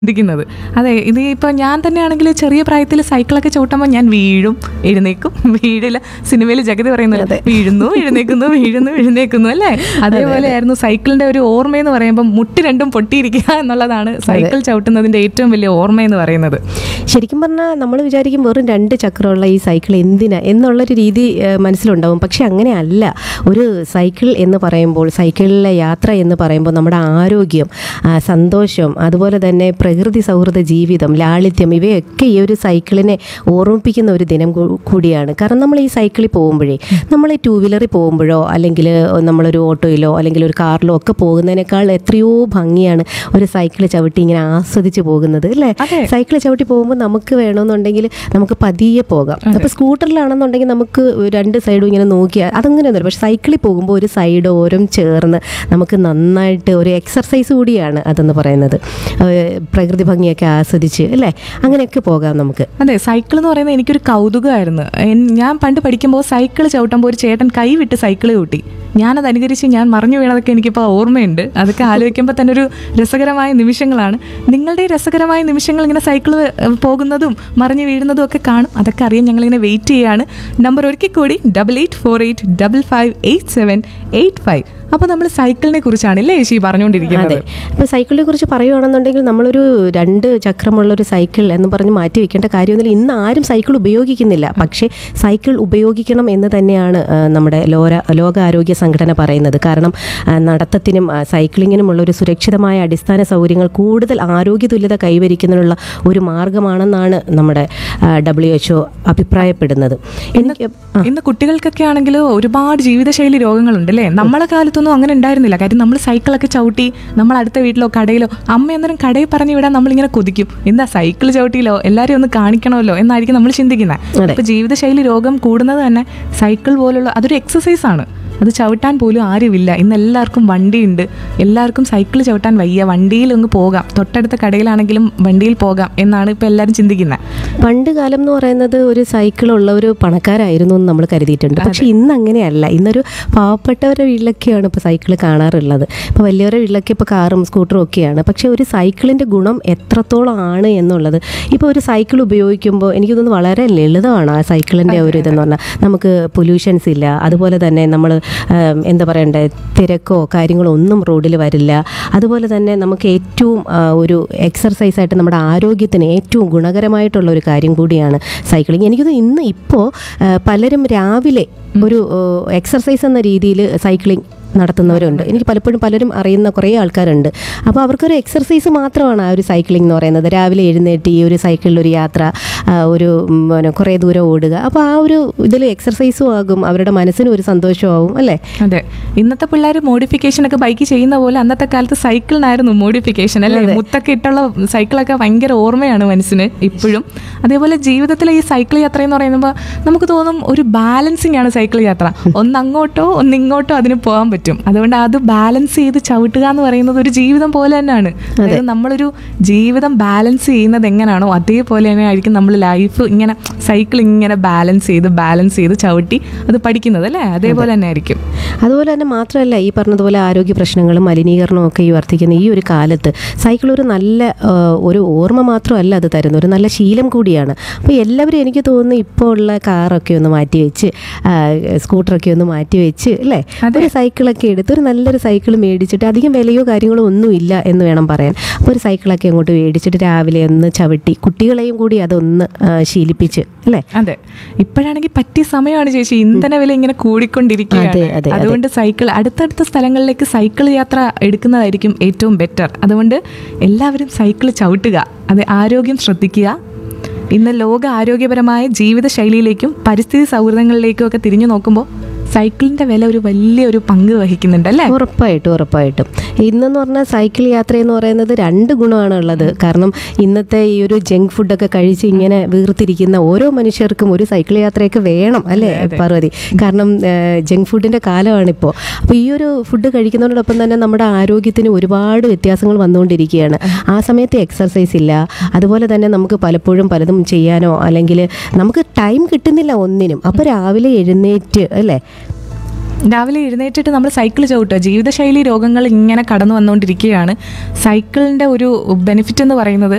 ചിന്തിക്കുന്നത് അതെ ഇത് ഇപ്പൊ ഞാൻ തന്നെയാണെങ്കിൽ ചെറിയ പ്രായത്തിൽ സൈക്കിളൊക്കെ ചവിട്ടുമ്പോൾ ഞാൻ വീഴും എഴുന്നേക്കും വീഴില്ല സിനിമയിൽ ജഗതി പറയുന്നത് വീഴുന്നു എഴുന്നേക്കുന്നു വീഴുന്നു എഴുന്നേക്കുന്നു അല്ലേ അതേപോലെ ആയിരുന്നു സൈക്കിളിന്റെ ഒരു ഓർമ്മയെന്ന് പറയുമ്പോൾ മുട്ടി രണ്ടും പൊട്ടിയിരിക്കുക എന്നുള്ളതാണ് സൈക്കിൾ ചവിട്ടുന്നതിന്റെ ഏറ്റവും വലിയ ഓർമ്മയെന്ന് പറയുന്നത് ശരിക്കും പറഞ്ഞാൽ നമ്മൾ വിചാരിക്കും വെറും രണ്ട് ചക്രമുള്ള ഈ സൈക്കിൾ എന്തിനാ എന്നുള്ളൊരു രീതി ഏഹ്, മനസ്സിലുണ്ടാവും പക്ഷെ അങ്ങനെ അല്ല ഒരു സൈക്കിൾ എന്ന് പറയുമ്പോൾ സൈക്കിളിലെ യാത്ര എന്ന് പറയുമ്പോൾ നമ്മുടെ ആരോഗ്യം ആ, സന്തോഷം അതുപോലെ തന്നെ പ്രകൃതി സൗഹൃദ ജീവിതം ലാളിത്യം ഇവയൊക്കെ ഈ ഒരു സൈക്കിളിനെ ഓർമ്മിപ്പിക്കുന്ന ഒരു ദിനം കൂ- കൂടിയാണ് കാരണം നമ്മൾ ഈ സൈക്കിളിൽ പോകുമ്പോഴേ നമ്മൾ ഈ ടൂ വീലറിൽ പോകുമ്പോഴോ അല്ലെങ്കിൽ നമ്മളൊരു ഓട്ടോയിലോ അല്ലെങ്കിൽ ഒരു കാറിലോ ഒക്കെ പോകുന്നതിനേക്കാൾ എത്രയോ ഭംഗിയാണ് ഒരു സൈക്കിൾ ചവിട്ടി ഇങ്ങനെ ആസ്വദിച്ച് പോകുന്നത് അല്ലേ അതെ. സൈക്കിൾ ചവിട്ടി പോകുമ്പോൾ നമുക്ക് വേണമെന്നുണ്ടെങ്കിൽ നമുക്ക് പതിയെ പോകാം അപ്പോൾ സ്കൂട്ടറിലാണെന്നുണ്ടെങ്കിൽ നമുക്ക് രണ്ട് സൈഡും ഇങ്ങനെ നോക്കിയാൽ അതങ്ങനെയൊന്നുമില്ല പക്ഷെ സൈക്കിളിൽ പോകുമ്പോൾ ഒരു സൈഡ് ഓരം ചേർന്ന് നമുക്ക് നന്നായിട്ട് ഒരു എക്സർസൈസ് കൂടിയാണ് അതെന്ന് പറയുന്നത് ഏഹ് പ്രകൃതി ഭംഗിയൊക്കെ ആസ്വദിച്ച് അല്ലേ അങ്ങനെയൊക്കെ പോകാം നമുക്ക് അതെ സൈക്കിൾ എന്ന് പറയുന്നത് എനിക്കൊരു കൗതുകമായിരുന്നു എൻ- ഞാൻ പണ്ട് പഠിക്കുമ്പോൾ സൈക്കിൾ ചവിട്ടുമ്പോൾ ഒരു ചേട്ടൻ കൈ വിട്ട് സൈക്കിൾ ചവിട്ടി ഞാനത് അനുകരിച്ച് ഞാൻ മറിഞ്ഞു വീണതൊക്കെ എനിക്കിപ്പോൾ ഓർമ്മയുണ്ട് അതൊക്കെ ആലോചിക്കുമ്പോൾ തന്നെ ഒരു രസകരമായ നിമിഷങ്ങളാണ് നിങ്ങളുടെ ഈ രസകരമായ നിമിഷങ്ങൾ ഇങ്ങനെ സൈക്കിൾ പോകുന്നതും മറിഞ്ഞു വീഴുന്നതും ഒക്കെ കാണും അതൊക്കെ അറിയാൻ ഞങ്ങളിങ്ങനെ വെയിറ്റ് ചെയ്യാണ് നമ്പർ ഒരിക്കൽ കൂടി double eight four eight double five eight seven eight five അപ്പോൾ നമ്മൾ സൈക്കിളിനെ കുറിച്ചാണ് ഇല്ലേ ചേച്ചി പറഞ്ഞുകൊണ്ടിരിക്കുന്നത് അതെ അപ്പോൾ സൈക്കിളിനെ കുറിച്ച് പറയുകയാണെന്നുണ്ടെങ്കിൽ നമ്മളൊരു രണ്ട് ചക്രമുള്ള ഒരു സൈക്കിൾ എന്ന് പറഞ്ഞ് മാറ്റി വെക്കേണ്ട കാര്യമൊന്നുമില്ല ഇന്ന് ആരും സൈക്കിൾ ഉപയോഗിക്കുന്നില്ല പക്ഷേ സൈക്കിൾ ഉപയോഗിക്കണം എന്ന് തന്നെയാണ് ആ, നമ്മുടെ ലോര ലോകാരോഗ്യ സംഘടന പറയുന്നത് കാരണം ആ, നടത്തത്തിനും ആ, സൈക്ലിങ്ങിനുമുള്ള ഒരു സുരക്ഷിതമായ അടിസ്ഥാന സൗകര്യങ്ങൾ കൂടുതൽ ആരോഗ്യ തുല്യത കൈവരിക്കുന്നതിനുള്ള ഒരു മാർഗമാണെന്നാണ് നമ്മുടെ ഡബ്ല്യു എച്ച് അഭിപ്രായപ്പെടുന്നത് എനിക്ക് ആ, ഇന്ന് കുട്ടികൾക്കൊക്കെ ആണെങ്കിൽ ഒരുപാട് ജീവിതശൈലി രോഗങ്ങളുണ്ട് അല്ലേ നമ്മളെ കാലത്തൊന്നും അങ്ങനെ ഉണ്ടായിരുന്നില്ല കാര്യം നമ്മൾ സൈക്കിളൊക്കെ ചവിട്ടി നമ്മൾ അടുത്ത വീട്ടിലോ കടയിലോ അമ്മ അന്നേരം കടയിൽ പറഞ്ഞു വിടാൻ നമ്മളിങ്ങനെ കൊതിക്കും എന്താ സൈക്കിൾ ചവിട്ടിയിലോ എല്ലാവരും ഒന്ന് കാണിക്കണമല്ലോ എന്നായിരിക്കും നമ്മൾ ചിന്തിക്കുന്നത് അതെ. ഇപ്പൊ ജീവിതശൈലി രോഗം കൂടുന്നത് തന്നെ സൈക്കിൾ പോലുള്ള അതൊരു എക്സസൈസ് ആണ് അത് ചവിട്ടാൻ പോലും ആരുമില്ല ഇന്ന് എല്ലാവർക്കും വണ്ടിയുണ്ട് എല്ലാവർക്കും സൈക്കിൾ ചവിട്ടാൻ വയ്യ വണ്ടിയിൽ ഒന്ന് പോകാം തൊട്ടടുത്ത കടയിലാണെങ്കിലും വണ്ടിയിൽ പോകാം എന്നാണ് ഇപ്പൊ എല്ലാവരും ചിന്തിക്കുന്നത് പണ്ട് കാലം എന്ന് പറയുന്നത് ഒരു സൈക്കിളുള്ള ഒരു പണക്കാരായിരുന്നു എന്ന് നമ്മൾ കരുതിയിട്ടുണ്ട് പക്ഷെ ഇന്ന് അങ്ങനെയല്ല ഇന്നൊരു പാവപ്പെട്ടവരുടെ വീട്ടിലൊക്കെയാണ് ഇപ്പോൾ സൈക്കിൾ കാണാറുള്ളത് ഇപ്പോൾ വലിയവരുടെ വീട്ടിലൊക്കെ ഇപ്പോൾ കാറും സ്കൂട്ടറും ഒക്കെയാണ് പക്ഷെ ഒരു സൈക്കിളിൻ്റെ ഗുണം എത്രത്തോളം ആണ് എന്നുള്ളത് ഇപ്പോൾ ഒരു സൈക്കിൾ ഉപയോഗിക്കുമ്പോൾ എനിക്ക് തോന്നുന്നു വളരെ ലളിതമാണ് ആ സൈക്കിളിൻ്റെ ഒരു ഇതെന്ന് പറഞ്ഞാൽ നമുക്ക് പൊല്യൂഷൻസ് ഇല്ല അതുപോലെ തന്നെ നമ്മൾ എന്താ പറയണ്ടേ തിരക്കോ കാര്യങ്ങളോ ഒന്നും റോഡിൽ വരില്ല അതുപോലെ തന്നെ നമുക്ക് ഏറ്റവും ആ, ഒരു എക്സർസൈസ് ആയിട്ട് നമ്മുടെ ആരോഗ്യത്തിന് ഏറ്റവും ഗുണകരമായിട്ടുള്ള ഒരു കാര്യം കൂടിയാണ് സൈക്ലിംഗ് എനിക്ക് തോന്നുന്നു ഇന്ന് ഇപ്പോൾ പലരും രാവിലെ ഒരു എക്സർസൈസ് എന്ന രീതിയിൽ സൈക്ലിംഗ് നടത്തുന്നവരുണ്ട് എനിക്ക് പലപ്പോഴും പലരും അറിയുന്ന കുറേ ആൾക്കാരുണ്ട് അപ്പോൾ അവർക്കൊരു എക്സർസൈസ് മാത്രമാണ് ആ ഒരു സൈക്ലിംഗ് എന്ന് പറയുന്നത് രാവിലെ എഴുന്നേറ്റ് ഈ ഒരു സൈക്കിളിൽ ഒരു യാത്ര ആ, ഒരു ഉം, പിന്നെ കുറേ ദൂരം ഓടുക അപ്പോൾ ആ ഒരു ഇതിൽ എക്സർസൈസും ആകും അവരുടെ മനസ്സിനും ഒരു സന്തോഷമാവും അല്ലേ അതെ ഇന്നത്തെ പിള്ളേർ മോഡിഫിക്കേഷൻ ഒക്കെ ബൈക്ക് ചെയ്യുന്ന പോലെ അന്നത്തെ കാലത്ത് സൈക്കിളിനായിരുന്നു മോഡിഫിക്കേഷൻ അല്ലേ മുത്തൊക്കെ ഇട്ടുള്ള സൈക്കിളൊക്കെ ഭയങ്കര ഓർമ്മയാണ് മനസ്സിന് ഇപ്പോഴും അതേപോലെ ജീവിതത്തിലെ ഈ സൈക്കിൾ യാത്ര എന്ന് പറയുമ്പോൾ നമുക്ക് തോന്നും ഒരു ബാലൻസിങ് ആണ് സൈക്കിൾ യാത്ര ഒന്ന് അങ്ങോട്ടോ ഒന്ന് ഇങ്ങോട്ടോ അതിന് പോകാൻ പറ്റും അതുകൊണ്ട് അത് ബാലൻസ് ചെയ്ത് ചവിട്ടുക എന്ന് പറയുന്നത് ഒരു ജീവിതം പോലെ തന്നെയാണ് അതായത് നമ്മളൊരു ജീവിതം ബാലൻസ് ചെയ്യുന്നത് എങ്ങനെയാണോ അതേപോലെ തന്നെ ആയിരിക്കും നമ്മൾ ലൈഫ് ഇങ്ങനെ സൈക്കിൾ ഇങ്ങനെ ബാലൻസ് ചെയ്ത് ബാലൻസ് ചെയ്ത് ചവിട്ടി അത് പഠിക്കുന്നത് അല്ലേ അതേപോലെ തന്നെ ആയിരിക്കും അതുപോലെ തന്നെ മാത്രമല്ല ഈ പറഞ്ഞതുപോലെ ആരോഗ്യ പ്രശ്നങ്ങളും മലിനീകരണവും ഒക്കെ ഈ വർദ്ധിക്കുന്ന ഈ ഒരു കാലത്ത് സൈക്കിൾ ഒരു നല്ല ആ, ഒരു ഓർമ്മ മാത്രമല്ല അത് തരുന്നത് ഒരു നല്ല ശീലം കൂടിയാണ് അപ്പോൾ എല്ലാവരും എനിക്ക് തോന്നുന്നു ഇപ്പോൾ ഉള്ള കാറൊക്കെ ഒന്ന് മാറ്റി വെച്ച് ആ, സ്കൂട്ടറൊക്കെ ഒന്ന് മാറ്റി വെച്ച് അല്ലേ ഒരു സൈക്കിളൊക്കെ എടുത്ത് ഒരു നല്ലൊരു സൈക്കിൾ മേടിച്ചിട്ട് അധികം വിലയോ കാര്യങ്ങളോ ഒന്നും ഇല്ല എന്ന് വേണം പറയാൻ അപ്പോൾ ഒരു സൈക്കിളൊക്കെ അങ്ങോട്ട് മേടിച്ചിട്ട് രാവിലെ ഒന്ന് ചവിട്ടി കുട്ടികളെയും കൂടി അതൊന്ന് ആ, ശീലിപ്പിച്ച് അല്ലേ അതെ ഇപ്പോഴാണെങ്കിൽ പറ്റിയ സമയമാണ് ചേച്ചി ഇന്ധന വില ഇങ്ങനെ അതെ, കൂടിക്കൊണ്ടിരിക്കുകയാണ് അതെ, അതെ. അതുകൊണ്ട് സൈക്കിൾ അടുത്തടുത്ത സ്ഥലങ്ങളിലേക്ക് സൈക്കിൾ യാത്ര എടുക്കുന്നതായിരിക്കും ഏറ്റവും ബെറ്റർ അതുകൊണ്ട് എല്ലാവരും സൈക്കിൾ ചവിട്ടുക അത് ആരോഗ്യം ശ്രദ്ധിക്കുക ഇന്ന് ലോക ആരോഗ്യപരമായ ജീവിതശൈലിയിലേക്കും പരിസ്ഥിതി സൗഹൃദങ്ങളിലേക്കും ഒക്കെ തിരിഞ്ഞു നോക്കുമ്പോൾ സൈക്കിളിന്റെ വില ഒരു വലിയൊരു പങ്ക് വഹിക്കുന്നുണ്ട് അല്ലേ ഉറപ്പായിട്ടും ഉറപ്പായിട്ടും ഇന്നെന്ന് പറഞ്ഞാൽ സൈക്കിൾ യാത്ര എന്ന് പറയുന്നത് രണ്ട് ഗുണമാണ് ഉള്ളത് കാരണം ഇന്നത്തെ ഈ ഒരു ജങ്ക് ഫുഡൊക്കെ കഴിച്ച് ഇങ്ങനെ വീർത്തിരിക്കുന്ന ഓരോ മനുഷ്യർക്കും ഒരു സൈക്കിൾ യാത്രയൊക്കെ വേണം അല്ലേ പാർവതി കാരണം ജങ്ക് ഫുഡിൻ്റെ കാലമാണിപ്പോൾ അപ്പോൾ ഈ ഒരു ഫുഡ് കഴിക്കുന്നതോടൊപ്പം തന്നെ നമ്മുടെ ആരോഗ്യത്തിന് ഒരുപാട് വ്യത്യാസങ്ങൾ വന്നുകൊണ്ടിരിക്കുകയാണ് ആ സമയത്ത് എക്സർസൈസ് ഇല്ല അതുപോലെ തന്നെ നമുക്ക് പലപ്പോഴും പലതും ചെയ്യാനോ അല്ലെങ്കിൽ നമുക്ക് ടൈം കിട്ടുന്നില്ല ഒന്നിനും അപ്പോൾ രാവിലെ എഴുന്നേറ്റ് അല്ലേ രാവിലെ എഴുന്നേറ്റിട്ട് നമ്മൾ സൈക്കിൾ ചവിട്ടുക ജീവിതശൈലി രോഗങ്ങൾ ഇങ്ങനെ കടന്നു വന്നുകൊണ്ടിരിക്കുകയാണ് സൈക്കിളിൻ്റെ ഒരു ബെനിഫിറ്റ് എന്ന് പറയുന്നത്